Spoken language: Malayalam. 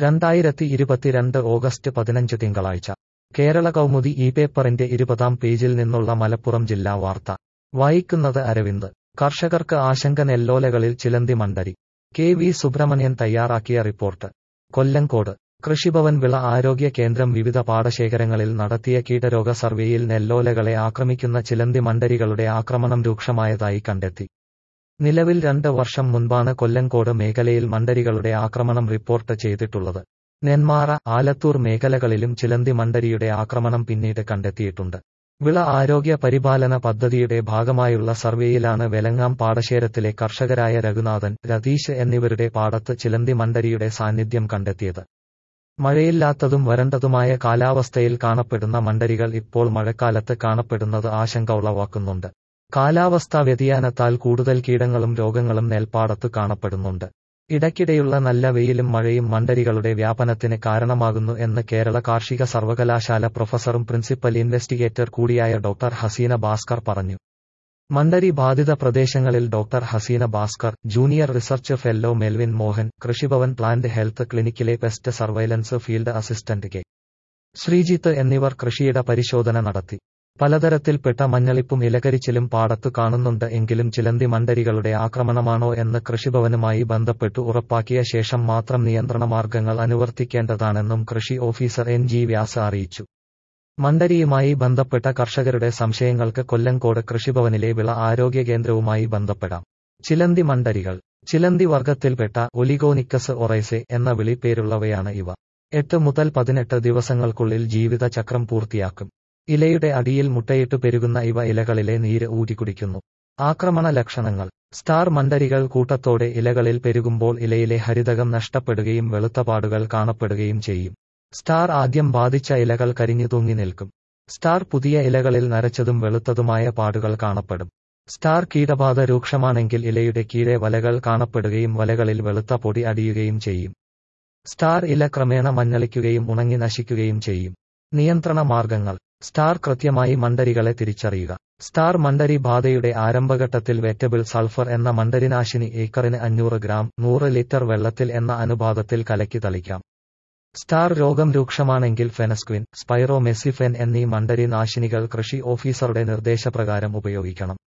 രണ്ടായിരത്തി ഇരുപത്തിരണ്ട് ഓഗസ്റ്റ് പതിനഞ്ച് തിങ്കളാഴ്ച കേരള കൗമുദി ഈ പേപ്പറിന്റെ ഇരുപതാം പേജിൽ നിന്നുള്ള മലപ്പുറം ജില്ലാ വാർത്ത വായിക്കുന്നത് അരവിന്ദ് കർഷകർക്ക് ആശങ്ക നെല്ലോലകളിൽ ചിലന്തി മണ്ടരി കെ വി സുബ്രഹ്മണ്യൻ തയ്യാറാക്കിയ റിപ്പോർട്ട് കൊല്ലങ്കോട് കൃഷിഭവൻ വിള ആരോഗ്യ കേന്ദ്രം വിവിധ പാടശേഖരങ്ങളിൽ നടത്തിയ കീടരോഗ സർവേയിൽ നെല്ലോലകളെ ആക്രമിക്കുന്ന ചിലന്തി മണ്ടരികളുടെ ആക്രമണം രൂക്ഷമായതായി കണ്ടെത്തി നിലവിൽ രണ്ട് വർഷം മുൻപാണ് കൊല്ലങ്കോട് മേഖലയിൽ മണ്ടരികളുടെ ആക്രമണം റിപ്പോർട്ട് ചെയ്തിട്ടുള്ളത് നെന്മാറ ആലത്തൂർ മേഖലകളിലും ചിലന്തി മണ്ടരിയുടെ ആക്രമണം പിന്നീട് കണ്ടെത്തിയിട്ടുണ്ട് വിള ആരോഗ്യ പരിപാലന പദ്ധതിയുടെ ഭാഗമായുള്ള സർവേയിലാണ് വെലങ്ങാം പാടശേരത്തിലെ കർഷകരായ രഘുനാഥൻ രതീഷ് എന്നിവരുടെ പാടത്ത് ചിലന്തി മണ്ടരിയുടെ സാന്നിധ്യം കണ്ടെത്തിയത് മഴയില്ലാത്തതും വരണ്ടതുമായ കാലാവസ്ഥയിൽ കാണപ്പെടുന്ന മണ്ടരികൾ ഇപ്പോൾ മഴക്കാലത്ത് കാണപ്പെടുന്നത് ആശങ്ക ഉളവാക്കുന്നുണ്ട് കാലാവസ്ഥാ വ്യതിയാനത്താൽ കൂടുതൽ കീടങ്ങളും രോഗങ്ങളും നെൽപ്പാടത്ത് കാണപ്പെടുന്നുണ്ട് ഇടയ്ക്കിടെയുള്ള നല്ല വെയിലും മഴയും മണ്ടരികളുടെ വ്യാപനത്തിന് കാരണമാകുന്നു എന്ന് കേരള കാർഷിക സർവകലാശാല പ്രൊഫസറും പ്രിൻസിപ്പൽ ഇൻവെസ്റ്റിഗേറ്റർ കൂടിയായ ഡോക്ടർ ഹസീന ഭാസ്കർ പറഞ്ഞു മണ്ടരി ബാധിത പ്രദേശങ്ങളിൽ doctor Haseena Bhaskar junior research fellow Melvin Mohan Krishibhavan plant health ക്ലിനിക്കിലെ pest surveillance field assistant K Sreejith എന്നിവർ കൃഷിയിട പരിശോധന നടത്തി പലതരത്തിൽപ്പെട്ട മഞ്ഞളിപ്പും ഇലകരിച്ചിലും പാടത്തു കാണുന്നുണ്ട് എങ്കിലും ചിലന്തി മണ്ടരികളുടെ ആക്രമണമാണോ എന്ന് കൃഷിഭവനുമായി ബന്ധപ്പെട്ടു ഉറപ്പാക്കിയ ശേഷം മാത്രം നിയന്ത്രണ മാർഗങ്ങൾ അനുവർത്തിക്കേണ്ടതാണെന്നും കൃഷി ഓഫീസർ എൻ ജി വ്യാസ അറിയിച്ചു മണ്ടരിയുമായി ബന്ധപ്പെട്ട കർഷകരുടെ സംശയങ്ങൾക്ക് കൊല്ലങ്കോട് കൃഷിഭവനിലെ വിള ആരോഗ്യ കേന്ദ്രവുമായി ബന്ധപ്പെടാം ചിലന്തി മണ്ടരികൾ ചിലന്തി വർഗത്തിൽപ്പെട്ട ഒലിഗോനിക്കസ് ഒറൈസെ എന്ന വിളിപ്പേരുള്ളവയാണ് ഇവ എട്ട് മുതൽ പതിനെട്ട് ദിവസങ്ങൾക്കുള്ളിൽ ജീവിതചക്രം പൂർത്തിയാക്കും ഇലയുടെ അടിയിൽ മുട്ടയിട്ട് പെരുകുന്ന ഇവ ഇലകളിലെ നീര് ഊറ്റിക്കുടിക്കുന്നു ആക്രമണ ലക്ഷണങ്ങൾ സ്റ്റാർ മണ്ടരികൾ കൂട്ടത്തോടെ ഇലകളിൽ പെരുകുമ്പോൾ ഇലയിലെ ഹരിതകം നഷ്ടപ്പെടുകയും വെളുത്ത പാടുകൾ കാണപ്പെടുകയും ചെയ്യും സ്റ്റാർ ആദ്യം ബാധിച്ച ഇലകൾ കരിഞ്ഞു തൂങ്ങി നിൽക്കും സ്റ്റാർ പുതിയ ഇലകളിൽ നരച്ചതും വെളുത്തതുമായ പാടുകൾ കാണപ്പെടും സ്റ്റാർ കീടബാധ രൂക്ഷമാണെങ്കിൽ ഇലയുടെ കീഴെ വലകൾ കാണപ്പെടുകയും വലകളിൽ വെളുത്ത പൊടി അടിയുകയും ചെയ്യും സ്റ്റാർ ഇല ക്രമേണ മഞ്ഞളിക്കുകയും ഉണങ്ങി നശിക്കുകയും ചെയ്യും നിയന്ത്രണ മാർഗങ്ങൾ സ്റ്റാർ കൃത്യമായി മണ്ടരികളെ തിരിച്ചറിയുക സ്റ്റാർ മണ്ടരി ബാധയുടെ ആരംഭഘട്ടത്തിൽ വെറ്റബിൾ സൾഫർ എന്ന മണ്ടരിനാശിനി ഏക്കറിന് അഞ്ഞൂറ് ഗ്രാം നൂറ് ലിറ്റർ വെള്ളത്തിൽ എന്ന അനുപാതത്തിൽ കലക്കി തളിക്കാം സ്റ്റാർ രോഗം രൂക്ഷമാണെങ്കിൽ ഫെനസ്ക്വിൻ സ്പൈറോമെസിഫെൻ എന്നീ മണ്ടരി നാശിനികൾ കൃഷി ഓഫീസറുടെ നിർദ്ദേശപ്രകാരം ഉപയോഗിക്കണം